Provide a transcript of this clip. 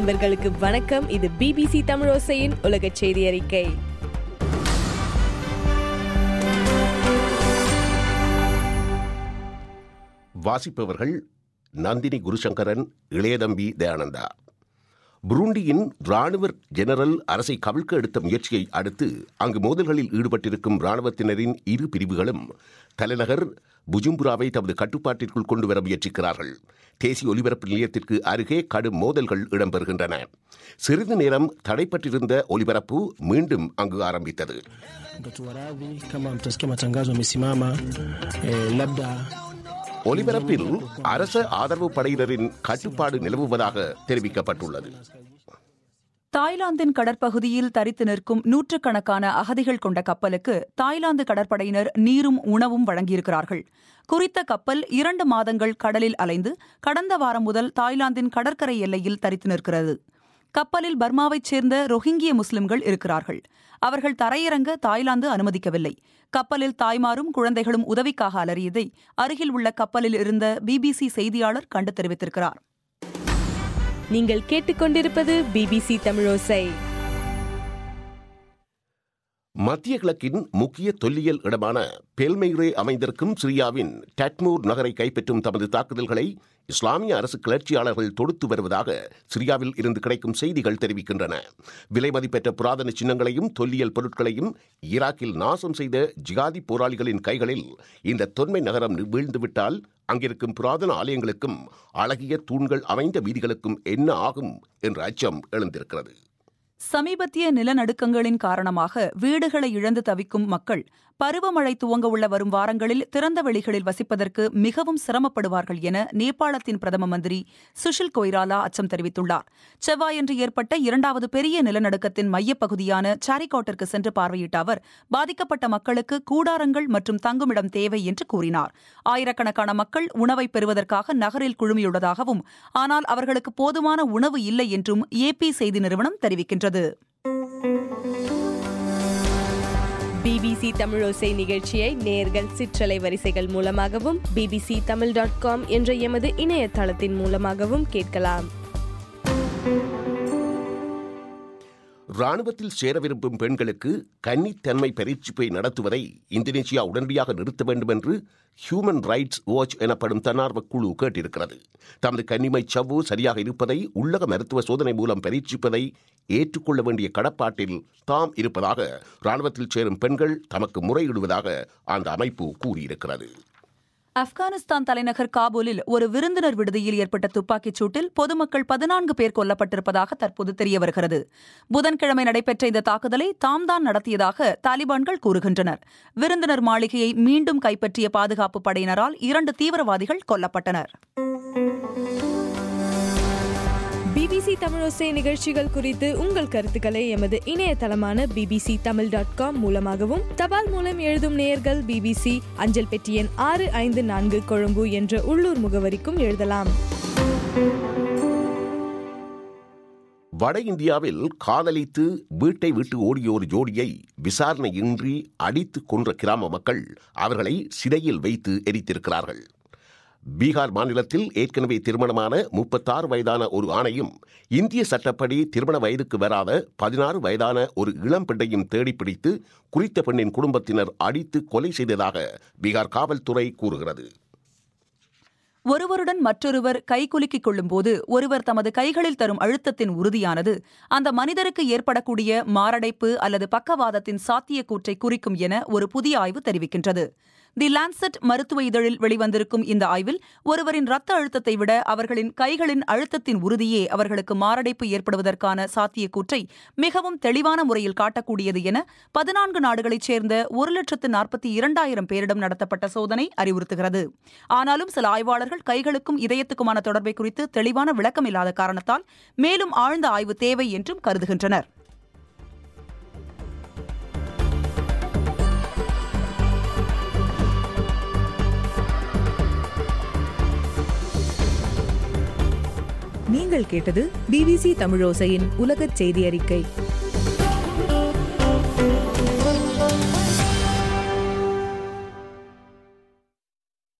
நண்பர்களுக்கு வணக்கம் இது பிபிசி தமிழோசையின் உலக செய்தி அறிக்கை வாசிப்பவர்கள் நந்தினி குருசங்கரன் இளையதம்பி தயானந்தா புருண்டியின் ராணுவ ஜெனரல் அரசை கவிழ்க்க எடுத்த முயற்சியை அடுத்து அங்கு மோதல்களில் ஈடுபட்டிருக்கும் ராணுவத்தினரின் இரு பிரிவுகளும் தலைநகர் புஜும்புராவை தமது கட்டுப்பாட்டிற்குள் கொண்டு வர முயற்சிக்கிறார்கள் தேசிய ஒலிபரப்பு நிலையத்திற்கு அருகே கடும் மோதல்கள் இடம்பெறுகின்றன சிறிது நேரம் தடைப்பட்டிருந்த ஒலிபரப்பு மீண்டும் அங்கு ஆரம்பித்தது Mtatuwaradhi kama mtasikia matangazo yamesimama eh, labda ஒலிபரப்பில் அரச ஆதரவு படையினரின் கட்டுப்பாடு நிலவுவதாக தெரிவிக்கப்பட்டுள்ளது தாய்லாந்தின் கடற்பகுதியில் தரித்து நிற்கும் நூற்றுக்கணக்கான அகதிகள் கொண்ட கப்பலுக்கு தாய்லாந்து கடற்படையினர் நீரும் உணவும் வழங்கியிருக்கிறார்கள் குறித்த கப்பல் இரண்டு மாதங்கள் கடலில் அலைந்து கடந்த வாரம் முதல் தாய்லாந்தின் கடற்கரை எல்லையில் தரித்து நிற்கிறது கப்பலில் பர்மாவைச் சேர்ந்த ரொஹிங்கிய முஸ்லிம்கள் இருக்கிறார்கள் அவர்கள் தரையிறங்க தாய்லாந்து அனுமதிக்கவில்லை கப்பலில் தாய்மாரும் குழந்தைகளும் உதவிக்காக அலறியதை அருகில் உள்ள கப்பலில் இருந்த பிபிசி செய்தியாளர் கண்டு தெரிவித்திருக்கிறார் நீங்கள் கேட்டுக்கொண்டிருப்பது பிபிசி தமிழோசை மத்திய கிழக்கின் முக்கிய தொல்லியல் இடமான பெல்மெய்ரே அமைந்திருக்கும் சிரியாவின் டட்மூர் நகரை கைப்பற்றும் தமது தாக்குதல்களை இஸ்லாமிய அரசு கிளர்ச்சியாளர்கள் தொடுத்து வருவதாக சிரியாவில் இருந்து கிடைக்கும் செய்திகள் தெரிவிக்கின்றன விலை மதிப்பெற்ற புராதன சின்னங்களையும் தொல்லியல் பொருட்களையும் ஈராக்கில் நாசம் செய்த ஜிகாதி போராளிகளின் கைகளில் இந்த தொன்மை நகரம் வீழ்ந்துவிட்டால் அங்கிருக்கும் புராதன ஆலயங்களுக்கும் அழகிய தூண்கள் அமைந்த வீதிகளுக்கும் என்ன ஆகும் என்ற அச்சம் எழுந்திருக்கிறது சமீபத்திய நிலநடுக்கங்களின் காரணமாக வீடுகளை இழந்து தவிக்கும் மக்கள் பருவமழை துவங்க உள்ள வரும் வாரங்களில் திறந்த வெளிகளில் வசிப்பதற்கு மிகவும் சிரமப்படுவார்கள் என நேபாளத்தின் பிரதம மந்திரி சுஷில் கொய்ராலா அச்சம் தெரிவித்துள்ளார் செவ்வாயன்று ஏற்பட்ட இரண்டாவது பெரிய நிலநடுக்கத்தின் மையப்பகுதியான சாரிகாட்டிற்கு சென்று பார்வையிட்ட அவர் பாதிக்கப்பட்ட மக்களுக்கு கூடாரங்கள் மற்றும் தங்குமிடம் தேவை என்று கூறினார் ஆயிரக்கணக்கான மக்கள் உணவை பெறுவதற்காக நகரில் குழுமியுள்ளதாகவும் ஆனால் அவர்களுக்கு போதுமான உணவு இல்லை என்றும் ஏபி செய்தி நிறுவனம் தெரிவிக்கின்றது பிபிசி தமிழோசை நிகழ்ச்சியை நேர்கள் சிற்றலை வரிசைகள் மூலமாகவும் பிபிசி தமிழ் டாட் காம் என்ற எமது இணையதளத்தின் மூலமாகவும் கேட்கலாம் ராணுவத்தில் சேர விரும்பும் பெண்களுக்கு கன்னித்தன்மை பரீட்சிப்பை நடத்துவதை இந்தோனேசியா உடனடியாக நிறுத்த வேண்டும் என்று ஹியூமன் ரைட்ஸ் வாட்ச் எனப்படும் தன்னார்வ குழு கேட்டிருக்கிறது தமது கன்னிமை சவ்வு சரியாக இருப்பதை உள்ளக மருத்துவ சோதனை மூலம் பரீட்சிப்பதை ஏற்றுக்கொள்ள வேண்டிய கடப்பாட்டில் தாம் இருப்பதாக ராணுவத்தில் சேரும் பெண்கள் தமக்கு முறையிடுவதாக அந்த அமைப்பு கூறியிருக்கிறது ஆப்கானிஸ்தான் தலைநகர் காபூலில் ஒரு விருந்தினர் விடுதியில் ஏற்பட்ட துப்பாக்கிச் சூட்டில் பொதுமக்கள் பதினான்கு பேர் கொல்லப்பட்டிருப்பதாக தற்போது தெரிய வருகிறது புதன்கிழமை நடைபெற்ற இந்த தாக்குதலை தாம்தான் நடத்தியதாக தாலிபான்கள் கூறுகின்றனர் விருந்தினர் மாளிகையை மீண்டும் கைப்பற்றிய பாதுகாப்பு படையினரால் இரண்டு தீவிரவாதிகள் கொல்லப்பட்டனர் பிபிசி தமிழோசை நிகழ்ச்சிகள் குறித்து உங்கள் கருத்துக்களை எமது இணையதளமான பிபிசி தமிழ் டாட் காம் மூலமாகவும் தபால் மூலம் எழுதும் நேயர்கள் பிபிசி அஞ்சல் பெட்டி எண் ஆறு ஐந்து நான்கு கொழும்பு என்ற உள்ளூர் முகவரிக்கும் எழுதலாம் வட இந்தியாவில் காதலித்து வீட்டை விட்டு ஓடிய ஒரு ஜோடியை விசாரணையின்றி அடித்து கொன்ற கிராம மக்கள் அவர்களை சிறையில் வைத்து எரித்திருக்கிறார்கள் பீகார் மாநிலத்தில் ஏற்கனவே திருமணமான முப்பத்தாறு வயதான ஒரு ஆணையும் இந்திய சட்டப்படி திருமண வயதுக்கு வராத பதினாறு வயதான ஒரு இளம் பெண்ணையும் தேடிப்பிடித்து குறித்த பெண்ணின் குடும்பத்தினர் அடித்து கொலை செய்ததாக பீகார் காவல்துறை கூறுகிறது ஒருவருடன் மற்றொருவர் கைகுலுக்கிக் கொள்ளும்போது ஒருவர் தமது கைகளில் தரும் அழுத்தத்தின் உறுதியானது அந்த மனிதருக்கு ஏற்படக்கூடிய மாரடைப்பு அல்லது பக்கவாதத்தின் சாத்தியக்கூற்றை குறிக்கும் என ஒரு புதிய ஆய்வு தெரிவிக்கின்றது தி லான்செட் மருத்துவ இதழில் வெளிவந்திருக்கும் இந்த ஆய்வில் ஒருவரின் ரத்த அழுத்தத்தை விட அவர்களின் கைகளின் அழுத்தத்தின் உறுதியே அவர்களுக்கு மாரடைப்பு ஏற்படுவதற்கான சாத்தியக்கூற்றை மிகவும் தெளிவான முறையில் காட்டக்கூடியது என பதினான்கு நாடுகளைச் சேர்ந்த ஒரு லட்சத்து நாற்பத்தி இரண்டாயிரம் பேரிடம் நடத்தப்பட்ட சோதனை அறிவுறுத்துகிறது ஆனாலும் சில ஆய்வாளர்கள் கைகளுக்கும் இதயத்துக்குமான தொடர்பை குறித்து தெளிவான விளக்கம் இல்லாத காரணத்தால் மேலும் ஆழ்ந்த ஆய்வு தேவை என்றும் கருதுகின்றனர் நீங்கள் கேட்டது பிபிசி தமிழோசையின் உலகச் செய்தி அறிக்கை